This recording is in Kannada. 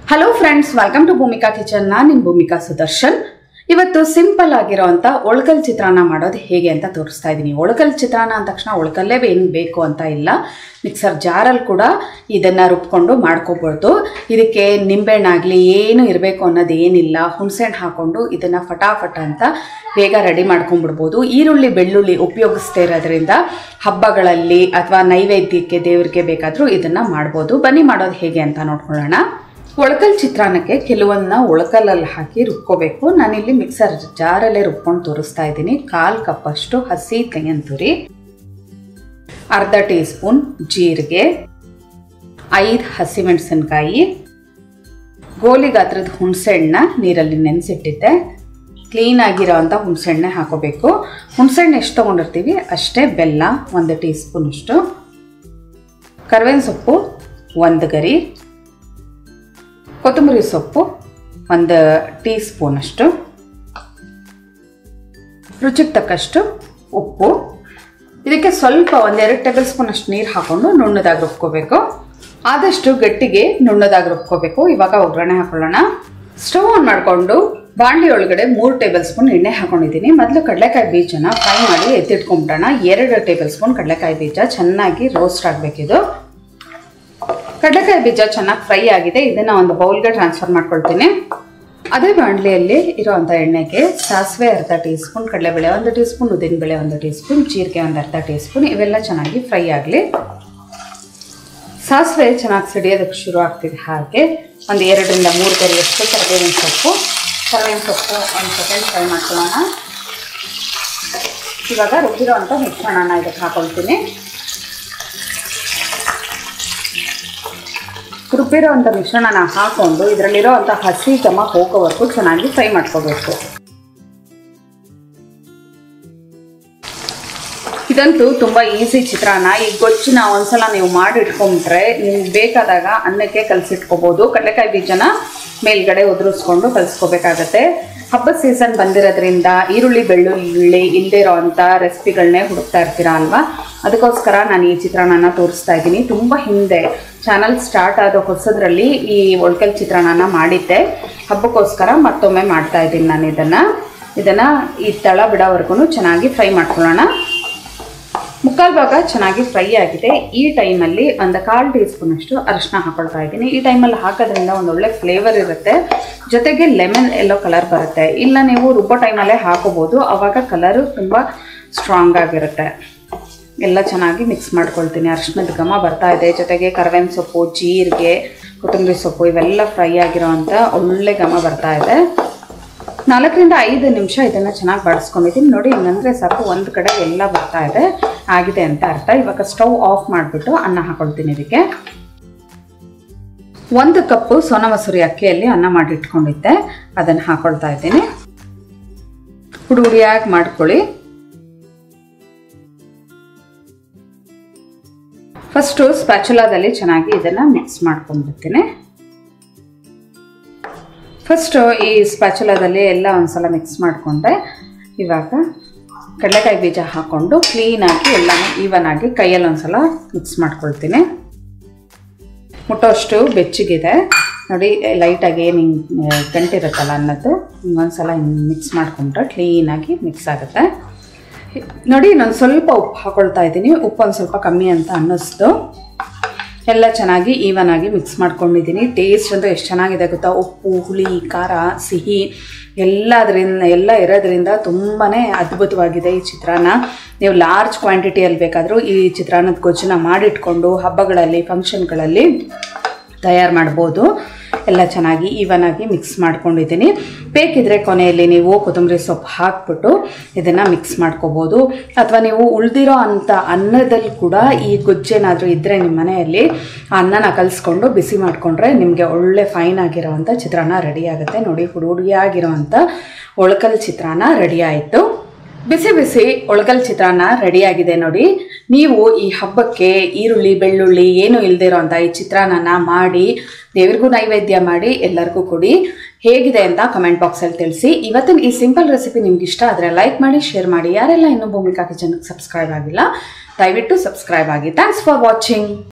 hello friends welcome to Bhumika kitchen ನಾನು ನಿಮ್ಮ ಭೂಮಿಕಾ ಸುದರ್ಶನ್ ಇವತ್ತು ಸಿಂಪಲ್ ಆಗಿರೋಂಥ ಒಳಕಲ್ ಚಿತ್ರಾನ್ನ ಮಾಡೋದು ಹೇಗೆ ಅಂತ ತೋರಿಸ್ತಾ ಇದ್ದೀನಿ ಒಳಕಲ್ ಚಿತ್ರಾನ್ನ ಅಂದ ತಕ್ಷಣ ಒಳಕಲ್ಲೇ ಏನು ಬೇಕು ಅಂತ ಇಲ್ಲ ಮಿಕ್ಸರ್ ಜಾರಲ್ಲಿ ಕೂಡ ಇದನ್ನು ರುಬ್ಕೊಂಡು ಮಾಡ್ಕೋಬೋದು ಇದಕ್ಕೆ ನಿಂಬೆಹಣ್ಣಾಗಲಿ ಏನು ಇರಬೇಕು ಅನ್ನೋದು ಏನಿಲ್ಲ ಹುಣಸೆಹಣ್ಣು ಹಾಕ್ಕೊಂಡು ಇದನ್ನು ಫಟಾಫಟ ಅಂತ ಬೇಗ ರೆಡಿ ಮಾಡ್ಕೊಂಡ್ಬಿಡ್ಬೋದು ಈರುಳ್ಳಿ ಬೆಳ್ಳುಳ್ಳಿ ಉಪಯೋಗಿಸ್ತಾ ಇರೋದ್ರಿಂದ ಹಬ್ಬಗಳಲ್ಲಿ ಅಥವಾ ನೈವೇದ್ಯಕ್ಕೆ ದೇವರಿಗೆ ಬೇಕಾದರೂ ಇದನ್ನು ಮಾಡ್ಬೋದು ಬನ್ನಿ ಮಾಡೋದು ಹೇಗೆ ಅಂತ ನೋಡ್ಕೊಳ್ಳೋಣ ಒಳಕಲ್ ಚಿತ್ರಾನ್ನಕ್ಕೆ ಕೆಲವನ್ನ ಒಳಕಲ್ಲಲ್ಲಿ ಹಾಕಿ ರುಬ್ಕೋಬೇಕು ನಾನಿಲ್ಲಿ ಮಿಕ್ಸರ್ ಜಾರಲ್ಲೇ ರುಬ್ಕೊಂಡು ತೋರಿಸ್ತಾ ಇದ್ದೀನಿ ಕಾಲು ಕಪ್ಪಷ್ಟು ಹಸಿ ತೆಂಗಿನ ತುರಿ ಅರ್ಧ ಟೀ ಸ್ಪೂನ್ ಜೀರಿಗೆ ಐದು ಹಸಿಮೆಣಸಿನ್ಕಾಯಿ ಗೋಲಿ ಗಾತ್ರದ ಹುಣಸೆಹಣ್ಣ ನೀರಲ್ಲಿ ನೆನೆಸಿಟ್ಟಿದ್ದೆ ಕ್ಲೀನ್ ಆಗಿರೋ ಅಂಥ ಹುಣಸೆಹಣ್ಣೆ ಹಾಕೋಬೇಕು ಹುಣಸೆಹಣ್ಣು ಎಷ್ಟು ತೊಗೊಂಡಿರ್ತೀವಿ ಅಷ್ಟೇ ಬೆಲ್ಲ ಒಂದು ಟೀ ಸ್ಪೂನಷ್ಟು ಕರ್ಬೇವಿನ ಸೊಪ್ಪು ಒಂದು ಗರಿ ಕೊತ್ತಂಬರಿ ಸೊಪ್ಪು ಒಂದು ಟೀ ಸ್ಪೂನಷ್ಟು ರುಚಿಗೆ ತಕ್ಕಷ್ಟು ಉಪ್ಪು ಇದಕ್ಕೆ ಸ್ವಲ್ಪ ಒಂದೆರಡು ಟೇಬಲ್ ಸ್ಪೂನ್ ಅಷ್ಟು ನೀರು ಹಾಕೊಂಡು ನುಣ್ಣದಾಗಿ ರುಬ್ಕೋಬೇಕು ಆದಷ್ಟು ಗಟ್ಟಿಗೆ ನುಣ್ಣದಾಗಿ ರುಬ್ಕೋಬೇಕು ಇವಾಗ ಒಗ್ಗರಣೆ ಹಾಕೊಳ್ಳೋಣ ಸ್ಟವ್ ಆನ್ ಮಾಡಿಕೊಂಡು ಬಾಣಲಿ ಒಳಗಡೆ ಮೂರು ಟೇಬಲ್ ಸ್ಪೂನ್ ಎಣ್ಣೆ ಹಾಕೊಂಡಿದ್ದೀನಿ ಮೊದಲು ಕಡಲೆಕಾಯಿ ಬೀಜನ ಫ್ರೈ ಮಾಡಿ ಎತ್ತಿಟ್ಕೊಂಬಿಡೋಣ ಎರಡು ಟೇಬಲ್ ಸ್ಪೂನ್ ಕಡಲೆಕಾಯಿ ಬೀಜ ಚೆನ್ನಾಗಿ ರೋಸ್ಟ್ ಆಗಬೇಕಿದು ಕಡಲೆಕಾಯಿ ಬೀಜ ಚೆನ್ನಾಗಿ ಫ್ರೈ ಆಗಿದೆ ಇದನ್ನು ಒಂದು ಬೌಲ್ಗೆ ಟ್ರಾನ್ಸ್ಫರ್ ಮಾಡ್ಕೊಳ್ತೀನಿ ಅದೇ ಬಾಣಲಿಯಲ್ಲಿ ಇರೋವಂಥ ಎಣ್ಣೆಗೆ ಸಾಸಿವೆ ಅರ್ಧ ಟೀ ಸ್ಪೂನ್ ಕಡಲೆಬೇಳೆ ಒಂದು ಟೀ ಸ್ಪೂನ್ ಉದ್ದಿನಬೇಳೆ ಒಂದು ಟೀ ಸ್ಪೂನ್ ಜೀರಿಗೆ ಒಂದು ಅರ್ಧ ಟೀ ಸ್ಪೂನ್ ಇವೆಲ್ಲ ಚೆನ್ನಾಗಿ ಫ್ರೈ ಆಗಲಿ ಸಾಸಿವೆ ಚೆನ್ನಾಗಿ ಸಿಡಿಯೋದಕ್ಕೆ ಶುರು ಆಗ್ತಿದೆ ಹಾಗೆ ಒಂದು ಎರಡರಿಂದ ಮೂರು ಕರಿಯಷ್ಟು ಕರಿಬೇವಿನ ಸೊಪ್ಪು ಕರಿಬೇವಿನ ಸೊಪ್ಪು ಒಂದು ಸೆಕೆಂಡ್ ಫ್ರೈ ಮಾಡ್ಕೊಳ್ಳೋಣ ಇವಾಗ ರುಬ್ಬಿರೋ ಅಂಥ ಮಿಶ್ರಣನ ಇದಕ್ಕೆ ಹಾಕೊಳ್ತೀನಿ ರುಬ್ಬಿರೋ ಅಂಥ ಮಿಶ್ರಣನ ಹಾಕೊಂಡು ಇದರಲ್ಲಿರೋ ಅಂಥ ಹಸಿ ಘಮ ಹೋಗೋವರೆಗೂ ಚೆನ್ನಾಗಿ ಫ್ರೈ ಮಾಡ್ಕೋಬೇಕು ಇದಂತೂ ತುಂಬ ಈಸಿ ಚಿತ್ರಾನ್ನ ಈ ಗೊಜ್ಜನ್ನ ಒಂದ್ಸಲ ನೀವು ಮಾಡಿ ಇಟ್ಕೊಂಡ್ರೆ ನಿಮ್ಗೆ ಬೇಕಾದಾಗ ಅನ್ನಕ್ಕೆ ಕಲಸಿಟ್ಕೋಬೋದು ಕಡಲೆಕಾಯಿ ಬೀಜನ ಮೇಲ್ಗಡೆ ಉದುರಿಸ್ಕೊಂಡು ಕಲಿಸ್ಕೋಬೇಕಾಗತ್ತೆ ಹಬ್ಬದ ಸೀಸನ್ ಬಂದಿರೋದ್ರಿಂದ ಈರುಳ್ಳಿ ಬೆಳ್ಳುಳ್ಳಿ ಇಲ್ಲದೇ ಇರೋ ಅಂಥ ರೆಸಿಪಿಗಳನ್ನೇ ಹುಡುಕ್ತಾ ಇರ್ತೀರಾ ಅಲ್ವಾ ಅದಕ್ಕೋಸ್ಕರ ನಾನು ಈ ಚಿತ್ರಾನ್ನನ ತೋರಿಸ್ತಾ ಇದ್ದೀನಿ ತುಂಬ ಹಿಂದೆ ಚಾನಲ್ ಸ್ಟಾರ್ಟ್ ಆದ ಹೊಸದ್ರಲ್ಲಿ ಈ ಒಳ್ಕಲ್ ಚಿತ್ರಾನ್ನನ ಮಾಡಿದ್ದೆ ಹಬ್ಬಕ್ಕೋಸ್ಕರ ಮತ್ತೊಮ್ಮೆ ಮಾಡ್ತಾ ಇದ್ದೀನಿ ನಾನು ಇದನ್ನು ಇದನ್ನು ಈ ತಳ ಬಿಡೋವರೆಗೂ ಚೆನ್ನಾಗಿ ಫ್ರೈ ಮಾಡ್ಕೊಳ್ಳೋಣ ಮುಕ್ಕಾಲು ಭಾಗ ಚೆನ್ನಾಗಿ ಫ್ರೈ ಆಗಿದೆ ಈ ಟೈಮಲ್ಲಿ ಒಂದು ಕಾಲು ಟೀ ಸ್ಪೂನಷ್ಟು ಅರಿಶಿನ ಹಾಕೊಳ್ತಾ ಇದ್ದೀನಿ ಈ ಟೈಮಲ್ಲಿ ಹಾಕೋದ್ರಿಂದ ಒಂದು ಒಳ್ಳೆ ಫ್ಲೇವರ್ ಇರುತ್ತೆ ಜೊತೆಗೆ ಲೆಮನ್ ಎಲ್ಲೋ ಕಲರ್ ಬರುತ್ತೆ ಇಲ್ಲ ನೀವು ರುಬ್ಬೋ ಟೈಮಲ್ಲೇ ಹಾಕೋಬೋದು ಆವಾಗ ಕಲರು ತುಂಬ ಸ್ಟ್ರಾಂಗ್ ಆಗಿರುತ್ತೆ ಎಲ್ಲ ಚೆನ್ನಾಗಿ ಮಿಕ್ಸ್ ಮಾಡ್ಕೊಳ್ತೀನಿ ಅರಿಶಿನದ ಘಮ ಬರ್ತಾ ಇದೆ ಜೊತೆಗೆ ಕರ್ಬೇವಿನ ಸೊಪ್ಪು ಜೀರಿಗೆ ಕೊತ್ತಂಬರಿ ಸೊಪ್ಪು ಇವೆಲ್ಲ ಫ್ರೈ ಆಗಿರೋ ಅಂಥ ಒಳ್ಳೆ ಘಮ ಬರ್ತಾ ಇದೆ ನಾಲ್ಕರಿಂದ ಐದು ನಿಮಿಷ ಇದನ್ನು ಚೆನ್ನಾಗಿ ಬಡಿಸ್ಕೊಂಡಿದ್ದೀನಿ ನೋಡಿ ಹಿಂಗಂದ್ರೆ ಸಾಕು ಒಂದು ಕಡೆ ಎಲ್ಲ ಬರ್ತಾ ಇದೆ ಆಗಿದೆ ಅಂತ ಅರ್ಥ ಇವಾಗ ಸ್ಟವ್ ಆಫ್ ಮಾಡಿಬಿಟ್ಟು ಅನ್ನ ಹಾಕೊಳ್ತೀನಿ ಇದಕ್ಕೆ ಒಂದು ಕಪ್ಪು ಸೋನಾ ಮಸೂರಿ ಅಕ್ಕಿಯಲ್ಲಿ ಅನ್ನ ಮಾಡಿಟ್ಕೊಂಡಿದ್ದೆ ಅದನ್ನು ಹಾಕೊಳ್ತಾ ಇದ್ದೀನಿ ಹುಡಿ ಹುಡಿಯಾಗಿ ಮಾಡ್ಕೊಳ್ಳಿ ಫಸ್ಟು ಸ್ಪ್ಯಾಚುಲಾದಲ್ಲಿ ಚೆನ್ನಾಗಿ ಇದನ್ನು ಮಿಕ್ಸ್ ಮಾಡ್ಕೊಂಡ್ಬಿಡ್ತೀನಿ ಫಸ್ಟು ಈ ಸ್ಪ್ಯಾಚುಲಾದಲ್ಲಿ ಎಲ್ಲ ಒಂದ್ಸಲ ಮಿಕ್ಸ್ ಮಾಡಿಕೊಂಡೆ ಇವಾಗ ಕಡಲೆಕಾಯಿ ಬೀಜ ಹಾಕ್ಕೊಂಡು ಕ್ಲೀನಾಗಿ ಎಲ್ಲನೂ ಈವನ್ ಆಗಿ ಕೈಯಲ್ಲಿ ಒಂದ್ಸಲ ಮಿಕ್ಸ್ ಮಾಡ್ಕೊಳ್ತೀನಿ ಮುಟ್ಟೋಷ್ಟು ಬೆಚ್ಚಗಿದೆ ನೋಡಿ ಲೈಟಾಗಿ ಏನು ಹಿಂಗೆ ಗಂಟಿರುತ್ತಲ್ಲ ಅನ್ನೋದು ಒಂದ್ಸಲ ಹಿಂಗೆ ಮಿಕ್ಸ್ ಮಾಡಿಕೊಂಡ್ರೆ ಕ್ಲೀನಾಗಿ ಮಿಕ್ಸ್ ಆಗುತ್ತೆ ನೋಡಿ ಇನ್ನೊಂದು ಸ್ವಲ್ಪ ಉಪ್ಪು ಹಾಕೊಳ್ತಾ ಇದ್ದೀನಿ ಉಪ್ಪು ಒಂದು ಸ್ವಲ್ಪ ಕಮ್ಮಿ ಅಂತ ಅನ್ನಿಸ್ತು ಎಲ್ಲ ಚೆನ್ನಾಗಿ ಈವನ್ ಆಗಿ ಮಿಕ್ಸ್ ಮಾಡ್ಕೊಂಡಿದ್ದೀನಿ ಟೇಸ್ಟ್ ಅಂತೂ ಎಷ್ಟು ಚೆನ್ನಾಗಿದೆ ಗೊತ್ತಾ ಉಪ್ಪು ಹುಳಿ ಖಾರ ಸಿಹಿ ಎಲ್ಲದರಿಂದ ಎಲ್ಲ ಇರೋದ್ರಿಂದ ತುಂಬಾ ಅದ್ಭುತವಾಗಿದೆ ಈ ಚಿತ್ರಾನ್ನ ನೀವು ಲಾರ್ಜ್ ಕ್ವಾಂಟಿಟಿಯಲ್ಲಿ ಬೇಕಾದರೂ ಈ ಚಿತ್ರಾನ್ನದ ಗೊಜ್ಜನ್ನ ಮಾಡಿಟ್ಕೊಂಡು ಹಬ್ಬಗಳಲ್ಲಿ ಫಂಕ್ಷನ್ಗಳಲ್ಲಿ ತಯಾರು ಮಾಡ್ಬೋದು ಎಲ್ಲ ಚೆನ್ನಾಗಿ ಈವನ್ ಆಗಿ ಮಿಕ್ಸ್ ಮಾಡ್ಕೊಂಡಿದ್ದೀನಿ ಬೇಕಿದ್ರೆ ಕೊನೆಯಲ್ಲಿ ನೀವು ಕೊತ್ತಂಬರಿ ಸೊಪ್ಪು ಹಾಕ್ಬಿಟ್ಟು ಇದನ್ನು ಮಿಕ್ಸ್ ಮಾಡ್ಕೋಬೋದು ಅಥವಾ ನೀವು ಉಳಿದಿರೋ ಅಂಥ ಅನ್ನದಲ್ಲಿ ಕೂಡ ಈ ಗೊಜ್ಜೇನಾದರೂ ಇದ್ದರೆ ನಿಮ್ಮ ಮನೆಯಲ್ಲಿ ಆ ಅನ್ನನ ಕಲಿಸ್ಕೊಂಡು ಬಿಸಿ ಮಾಡಿಕೊಂಡ್ರೆ ನಿಮಗೆ ಒಳ್ಳೆ ಫೈನ್ ಆಗಿರೋವಂಥ ಚಿತ್ರಾನ್ನ ರೆಡಿ ಆಗುತ್ತೆ ನೋಡಿ ಹುಡಿ ಹುಡಿಯಾಗಿರೋವಂಥ ಒಳಕಲ್ ಚಿತ್ರಾನ್ನ ರೆಡಿ ಆಯಿತು ಬಿಸಿ ಬಿಸಿ ಒಳಗಲ್ ಚಿತ್ರಾನ್ನ ರೆಡಿಯಾಗಿದೆ ನೋಡಿ ನೀವು ಈ ಹಬ್ಬಕ್ಕೆ ಈರುಳ್ಳಿ ಬೆಳ್ಳುಳ್ಳಿ ಏನು ಇಲ್ದಿರೋ ಅಂತ ಈ ಚಿತ್ರಾನ್ನ ಮಾಡಿ ದೇವರಿಗೂ ನೈವೇದ್ಯ ಮಾಡಿ ಎಲ್ಲರಿಗೂ ಕೊಡಿ ಹೇಗಿದೆ ಅಂತ ಕಮೆಂಟ್ ಬಾಕ್ಸಲ್ಲಿ ತಿಳಿಸಿ ಇವತ್ತಿನ ಈ ಸಿಂಪಲ್ ರೆಸಿಪಿ ನಿಮ್ಗೆ ಇಷ್ಟ ಆದರೆ ಲೈಕ್ ಮಾಡಿ ಶೇರ್ ಮಾಡಿ ಯಾರೆಲ್ಲ ಇನ್ನೂ ಭೂಮಿಕಾ ಕಿಚನ್ಗೆ ಸಬ್ಸ್ಕ್ರೈಬ್ ಆಗಿಲ್ಲ ದಯವಿಟ್ಟು ಸಬ್ಸ್ಕ್ರೈಬ್ ಆಗಿ ಥ್ಯಾಂಕ್ಸ್ ಫಾರ್ ವಾಚಿಂಗ್